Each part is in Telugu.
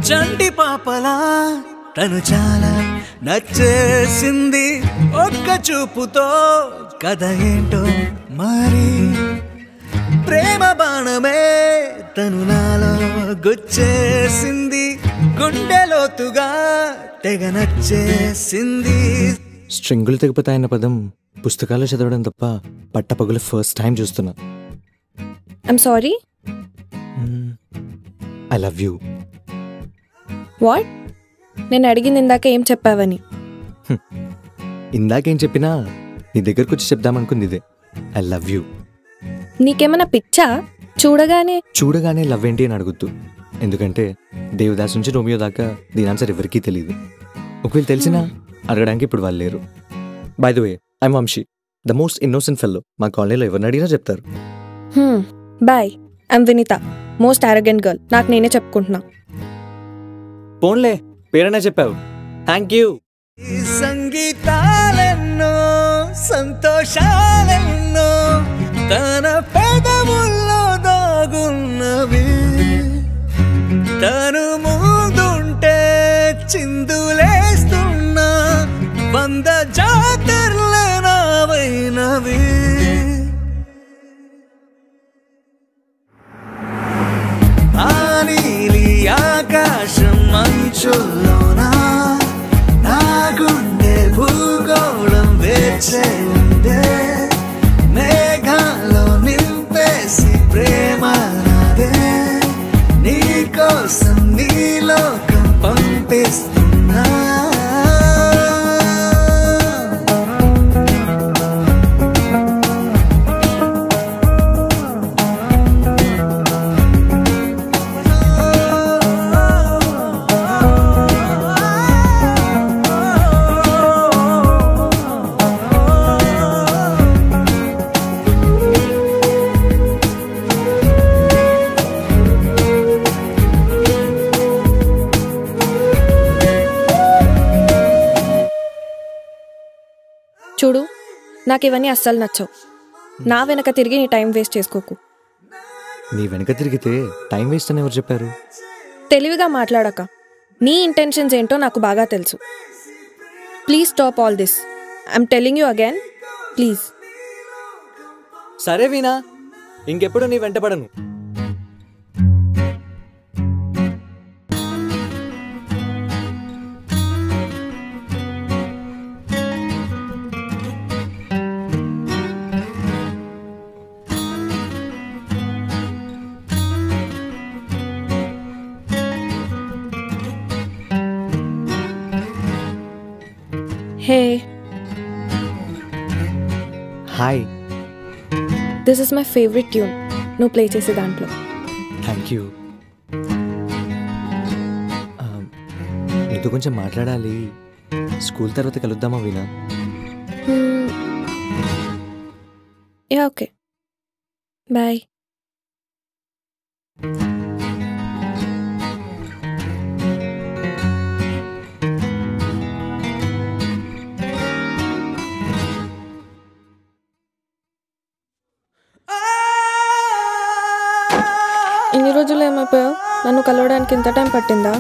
చంటి పాపలా తను చాలా నచ్చేసింది ఒక్క చూపుతో కథ ఏంటో మరి ప్రేమ బాణమే తను నాలో గుచ్చేసింది గుండెలోతుగా తెగ నచ్చేసింది స్ట్రింగులు తెగిపోతాయన్న పదం పుస్తకాలు చదవడం తప్ప పట్టపగులు ఫస్ట్ టైం చూస్తున్నా I'm sorry I love you what నేను అడిగింది ఇందాక ఏం చెప్పావని ఇందాకేం చెప్పినా నీ దగ్గరకు వచ్చి చెప్దామనుకుంది ఇదే ఐ లవ్ యూ నీకేమైనా పిచ్చా చూడగానే చూడగానే లవ్ ఏంటి అని అడుగుతూ ఎందుకంటే దేవదాస్ నుంచి రోమియో దాకా దీని ఆన్సర్ ఎవరికీ తెలియదు ఒకవేళ తెలిసినా అడగడానికి ఇప్పుడు వాళ్ళు లేరు by the way I'm Vamshi the most innocent fellow మా కాలనీలో ఎవరిని అడిగినా చెప్తారు boy I'm Vinitha most arrogant girl నాకు నేనే చెప్పుకుంటున్నా పోన్లే పేరైనా చెప్పావు థ్యాంక్ యూ ఈ సంగీతాలెన్నో సంతోషాలెన్నో తన పెదవుల్లో దాగున్నవి తను ముందుంటే చిందులేస్తున్నా వంద జాతరలే నావైనవి ఆ నీలి ఆకాశం మంచుల్లోనా నా గుండె భూగోళం వేచే ఉందే మేఘాల్లో నింపేసి ప్రేమ నాదే నీ కోసం నీ లోకం పంపిస్తున్నా చూడు నాకు ఇవన్నీ అస్సలు నచ్చవు నా వెనక తిరిగి నీ టైం వేస్ట్ చేసుకోకు నీ వెనక తిరిగితే టైం వేస్ట్ అని ఎవరు చెప్పారు తెలివిగా మాట్లాడక నీ ఇంటెన్షన్స్ ఏంటో నాకు బాగా తెలుసు please stop all this I'm telling you again please సరే వీణా ఇంకెప్పుడు నీ వెంటపడను hey hi this is my favourite tune నువ్వు ప్లే చేసే దాంట్లో థ్యాంక్ యూ నీతో కొంచెం మాట్లాడాలి స్కూల్ తర్వాత కలుద్దామా వీణా యా ఓకే బాయ్ ఇన్ని రోజులు ఏమైపోయావు నన్ను కలవడానికి ఇంత టైం పట్టిందా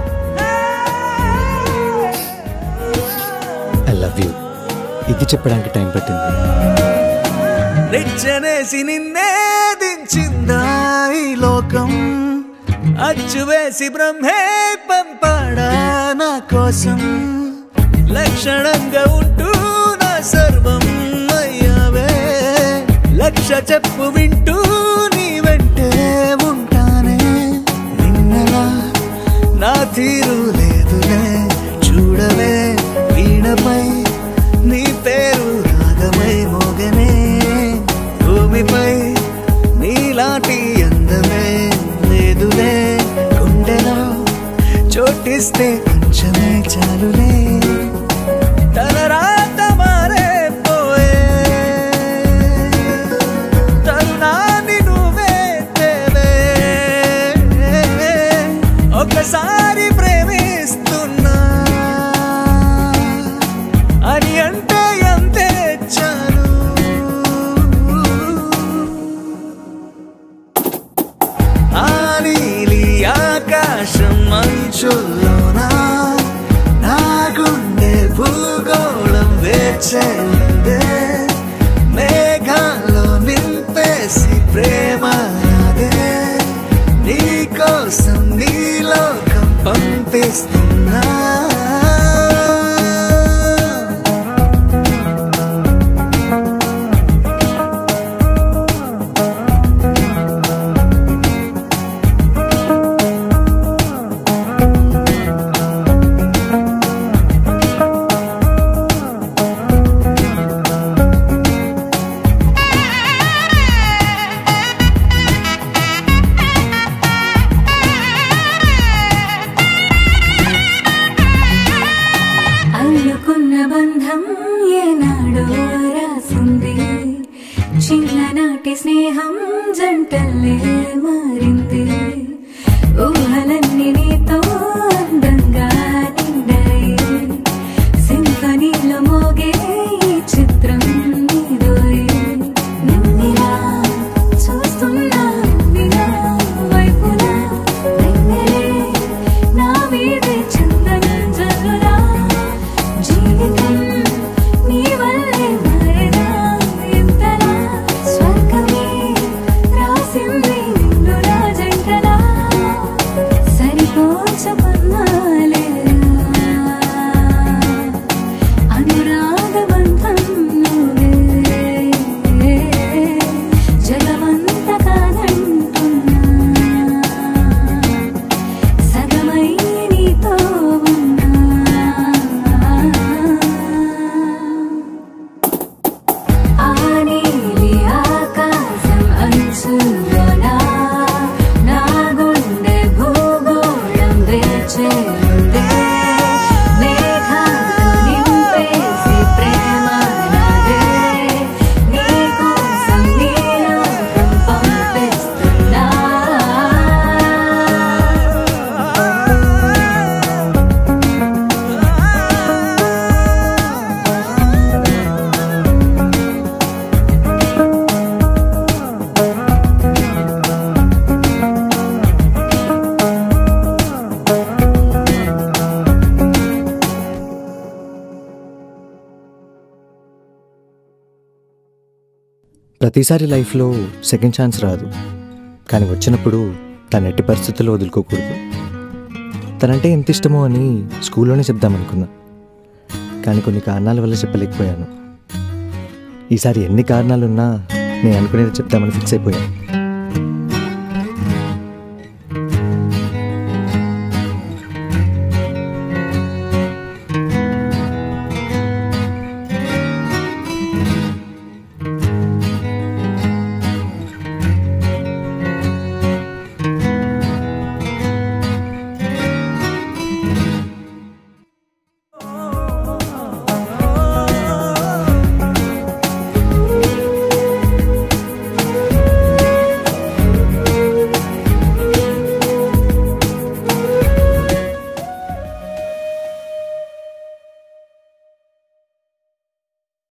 ఐ లవ్ యూ ఇది చెప్పడానికి టైం పట్టింది రెచ్చనేసి నిన్నే దించిందా ఈ లోకం అచ్చు వేసి బ్రహ్మే పంపాడా నా కోసం లక్షణంగా ఉంటూ నా సర్వం అయ్యావే లక్ష చెప్పు వింటూ నీ వెంటే ఉంటానే నిన్నలా నా తీరు లేదులే చూడవే వీణపై నీ పేరు రాగమై మోగనే భూమిపై నీలాంటి అందమే లేదులే గుండెలో చోటిస్తే కొంచెమే చాలులే తన రాత మారే పోయే తరుణాన్ని నువ్వే తేవే ఒకసారి ప్రేమిస్తున్నా అని అంటే అంతే చాలు ఆ నీలి ఆకాశం మంచు అంచుల్లోనా నా గుండె భూగోళం వేచేదే మేఘాల్లో నింపేసి ప్రేమ నాదే నీకోసం నీలోకం పంపిస్తున్నా అల్లుకున్న బంధం ఏనాడో రాసింది చిన్ననాటి స్నేహం జంటల్లే మారింది ఊహలన్నీ నీతో అందంగా నిండాయి సింఫనీలో మోగే ఈ చిత్రం నీదోయ్ నిన్నిలా చూస్తున్నా నిలా వైపులా వెన్నెలే నా మీదే చందన జల్లులా జీవితం నీ వల్లే మారేనా ఎంతలా స్వర్గమే రాసింది నిన్ను నా జంటలా సరిపోచమన్నాలేరా అనురాగబంధం నువ్వే జగమంత కాదంటున్నా సగమై నీతో ఉన్నా ఆ నీలి ఆకాశం అంచులోనా నా గుండె భూగోళం వేచేదే మేఘాలు నింపేసి ప్రేమ నాదే నీకోసం నీలోకం పంపిస్తున్నా ప్రతిసారి లైఫ్లో సెకండ్ ఛాన్స్ రాదు కానీ వచ్చినప్పుడు తన ఎట్టి పరిస్థితుల్లో వదులుకోకూడదు తనంటే ఎంత ఇష్టమో అని స్కూల్లోనే చెప్దామనుకున్నా కానీ కొన్ని కారణాల వల్ల చెప్పలేకపోయాను ఈసారి ఎన్ని కారణాలున్నా నేను అనుకునేది చెప్తామని ఫిక్స్ అయిపోయాను